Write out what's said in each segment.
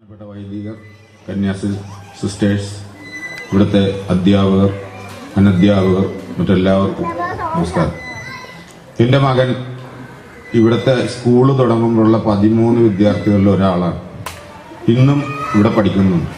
ബഹുമാനപ്പെട്ട വൈദികർ കന്യാസി സിസ്റ്റേഴ്സ് ഇവിടുത്തെ അധ്യാപകർ അനധ്യാപകർ മറ്റെല്ലാവർക്കും നമസ്കാരം എൻ്റെ മകൻ ഇവിടുത്തെ സ്കൂള് തുടങ്ങുമ്പോഴുള്ള പതിമൂന്ന് വിദ്യാർത്ഥികളിൽ ഒരാളാണ് ഇന്നും ഇവിടെ പഠിക്കുന്നുണ്ട്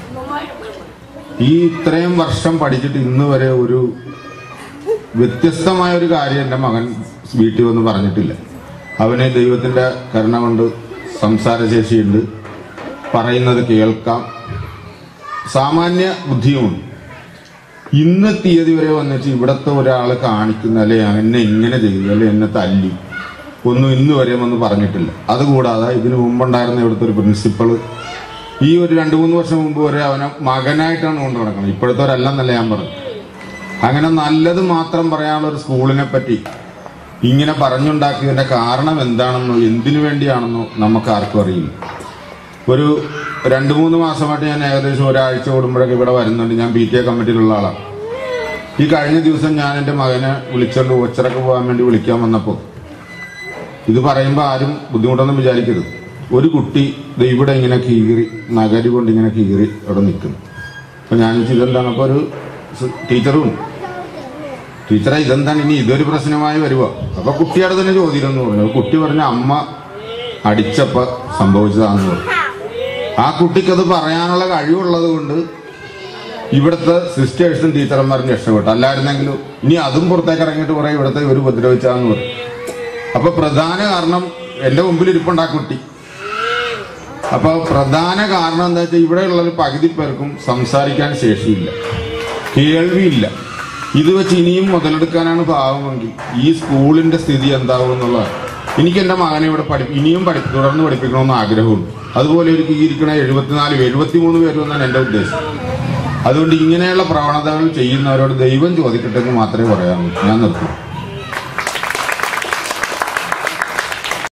ഈ ഇത്രയും വർഷം പഠിച്ചിട്ട് ഇന്ന് വരെ ഒരു വ്യത്യസ്തമായ ഒരു കാര്യം എൻ്റെ മകൻ വീട്ടിൽ വന്ന് പറഞ്ഞിട്ടില്ല അവന് ദൈവത്തിൻ്റെ കരുണ കൊണ്ട് സംസാരശേഷിയുണ്ട് പറയുന്നത് കേൾക്കാം സാമാന്യ ബുദ്ധിയുമുണ്ട് ഇന്ന് തീയതി വരെ വന്നിട്ട് ഇവിടത്തെ ഒരാൾ കാണിക്കുന്ന അല്ലെ എന്നെ ഇങ്ങനെ ചെയ്തു അല്ലെ എന്നെ തല്ലി ഒന്നും ഇന്ന് വരെ വന്ന് പറഞ്ഞിട്ടില്ല അതുകൂടാതെ ഇതിനു മുമ്പുണ്ടായിരുന്ന ഇവിടുത്തെ ഒരു പ്രിൻസിപ്പൾ ഈ ഒരു രണ്ടു മൂന്ന് വർഷം മുമ്പ് വരെ അവനെ മകനായിട്ടാണ് കൊണ്ടു നടക്കുന്നത് ഇപ്പോഴത്തെ ഒരല്ലെന്നല്ല ഞാൻ പറഞ്ഞു അങ്ങനെ നല്ലത് മാത്രം പറയാനുള്ള ഒരു സ്കൂളിനെ പറ്റി ഇങ്ങനെ പറഞ്ഞുണ്ടാക്കിയതിന്റെ കാരണം എന്താണെന്നോ എന്തിനു വേണ്ടിയാണെന്നോ നമുക്ക് ആർക്കും അറിയില്ല ഒരു രണ്ട് മൂന്ന് മാസമായിട്ട് ഞാൻ ഏകദേശം ഒരാഴ്ച കൂടുമ്പോഴൊക്കെ ഇവിടെ വരുന്നുണ്ട് ഞാൻ പി ടി എ കമ്മിറ്റിയിലുള്ള ആളാണ് ഈ കഴിഞ്ഞ ദിവസം ഞാൻ എൻ്റെ മകനെ വിളിച്ചുകൊണ്ട് ഓച്ചറൊക്കെ പോകാൻ വേണ്ടി വിളിക്കാൻ വന്നപ്പോൾ ഇത് പറയുമ്പോൾ ആരും ബുദ്ധിമുട്ടൊന്നും വിചാരിക്കരുത് ഒരു കുട്ടി ദേ ഇവിടെ ഇങ്ങനെ കീറി നഗരി കൊണ്ട് ഇങ്ങനെ കീറി അവിടെ നിൽക്കുന്നു അപ്പൊ ഞാൻ ചോദിച്ചു, ഇതെന്താണ് അപ്പൊ ഒരു സ് ടീച്ചറും ഉണ്ട്. ടീച്ചറെ ഇതെന്താണ് ഇനി ഇതൊരു പ്രശ്നമായി വരുവോ അപ്പൊ കുട്ടിയോട് തന്നെ ചോദ്യം പറഞ്ഞു കുട്ടി പറഞ്ഞ അമ്മ അടിച്ചപ്പോ സംഭവിച്ചതാണെന്ന് പറഞ്ഞു ആ കുട്ടിക്കത് പറയാനുള്ള കഴിവുള്ളത് കൊണ്ട് ഇവിടുത്തെ സിസ്റ്റേഴ്സും ടീച്ചർമാരും രക്ഷപ്പെട്ടു അല്ലായിരുന്നെങ്കിലും ഇനി അതും പുറത്തേക്ക് ഇറങ്ങിയിട്ട് പറയാം ഇവിടുത്തെ ഒരു ഉപദ്രവിച്ചാന്ന് പറയും അപ്പൊ പ്രധാന കാരണം എന്റെ മുമ്പിൽ ഇരിപ്പുണ്ട് ആ കുട്ടി അപ്പൊ പ്രധാന കാരണം എന്താ വെച്ചാൽ ഇവിടെയുള്ള ഒരു പകുതി പേർക്കും സംസാരിക്കാൻ ശേഷിയില്ല കേൾവിയില്ല ഇത് വെച്ച് ഇനിയും മുതലെടുക്കാനാണ് ഭാവമെങ്കിൽ ഈ സ്കൂളിന്റെ സ്ഥിതി എന്താവും എന്നുള്ളതാണ് എനിക്ക് എന്റെ മകനെ ഇവിടെ പഠി ഇനിയും പഠി തുടർന്ന് പഠിപ്പിക്കണമെന്ന് ആഗ്രഹമുണ്ട് അതുപോലെ ഒരു ഇരിക്കണ എഴുപത്തിനാല് എഴുപത്തിമൂന്ന് പേരും എന്നാണ് എന്റെ ഉദ്ദേശം അതുകൊണ്ട് ഇങ്ങനെയുള്ള പ്രവണതകൾ ചെയ്യുന്നവരോട് ദൈവം ചോദിക്കട്ടെ എന്ന് മാത്രമേ പറയാനുള്ളൂ ഞാൻ നിർത്തും